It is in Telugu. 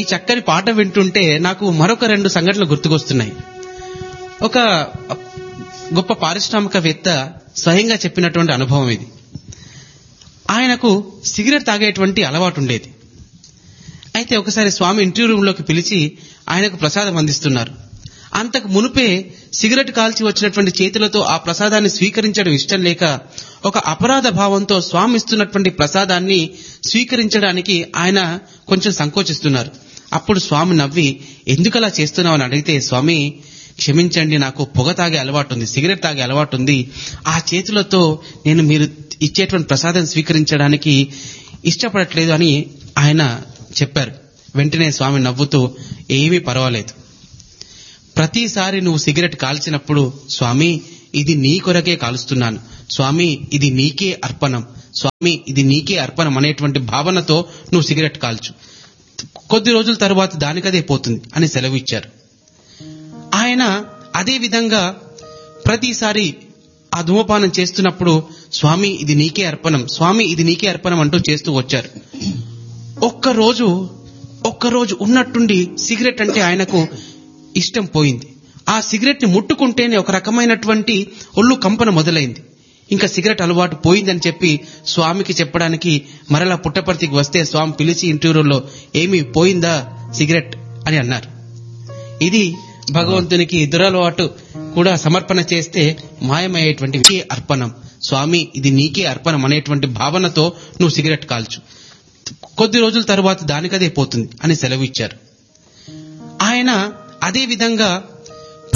ఈ చక్కని పాట వింటుంటే నాకు మరొక రెండు సంఘటనలు గుర్తుకొస్తున్నాయి ఒక గొప్ప పారిశ్రామికవేత్త స్వయంగా చెప్పినటువంటి అనుభవం ఇది ఆయనకు సిగరెట్ తాగేటువంటి అలవాటు ఉండేది అయితే ఒకసారి స్వామి ఇంటర్వ్యూ రూమ్లోకి పిలిచి ఆయనకు ప్రసాదం అందిస్తున్నారు అంతకు మునుపే సిగరెట్ కాల్చి వచ్చినటువంటి చేతులతో ఆ ప్రసాదాన్ని స్వీకరించడం ఇష్టం లేక ఒక అపరాధ భావంతో స్వామి ఇస్తున్నటువంటి ప్రసాదాన్ని స్వీకరించడానికి ఆయన కొంచెం సంకోచిస్తున్నారు అప్పుడు స్వామి నవ్వి ఎందుకలా చేస్తున్నావని అడిగితే స్వామి క్షమించండి నాకు పొగ తాగే అలవాటు ఉంది సిగరెట్ తాగే అలవాటు ఉంది ఆ చేతులతో నేను మీరు ఇచ్చేటువంటి ప్రసాదం స్వీకరించడానికి ఇష్టపడట్లేదు అని ఆయన చెప్పారు వెంటనే స్వామి నవ్వుతూ ఏమీ పర్వాలేదు ప్రతిసారి నువ్వు సిగరెట్ కాల్చినప్పుడు స్వామి ఇది నీ కొరకే కాలుస్తున్నాను స్వామి ఇది నీకే అర్పణం స్వామి ఇది నీకే అర్పణం అనేటువంటి భావనతో నువ్వు సిగరెట్ కాల్చు కొద్ది రోజుల తరువాత దానికదే పోతుంది అని సెలవు ఇచ్చారు ఆయన అదే విధంగా ప్రతిసారి ఆ ధూమపానం చేస్తున్నప్పుడు స్వామి ఇది నీకే అర్పణం స్వామి ఇది నీకే అర్పణం అంటూ చేస్తూ వచ్చారు ఒక్కరోజు ఒక్కరోజు ఉన్నట్టుండి సిగరెట్ అంటే ఆయనకు ఇష్టం పోయింది ఆ సిగరెట్ ని ముట్టుకుంటేనే ఒక రకమైనటువంటి ఒళ్ళు కంపన మొదలైంది ఇంకా సిగరెట్ అలవాటు పోయిందని చెప్పి స్వామికి చెప్పడానికి మరలా పుట్టపర్తికి వస్తే స్వామి పిలిచి ఇంటర్వ్యూలో ఏమి పోయిందా సిగరెట్ అని అన్నారు ఇది భగవంతునికి దురలవాటు కూడా సమర్పణ చేస్తే మాయమయ్యేటువంటి నీకే అర్పణం స్వామి ఇది నీకే అర్పణం అనేటువంటి భావనతో నువ్వు సిగరెట్ కాల్చు కొద్ది రోజుల తరువాత దానికదే పోతుంది అని సెలవు ఇచ్చారు ఆయన అదే విధంగా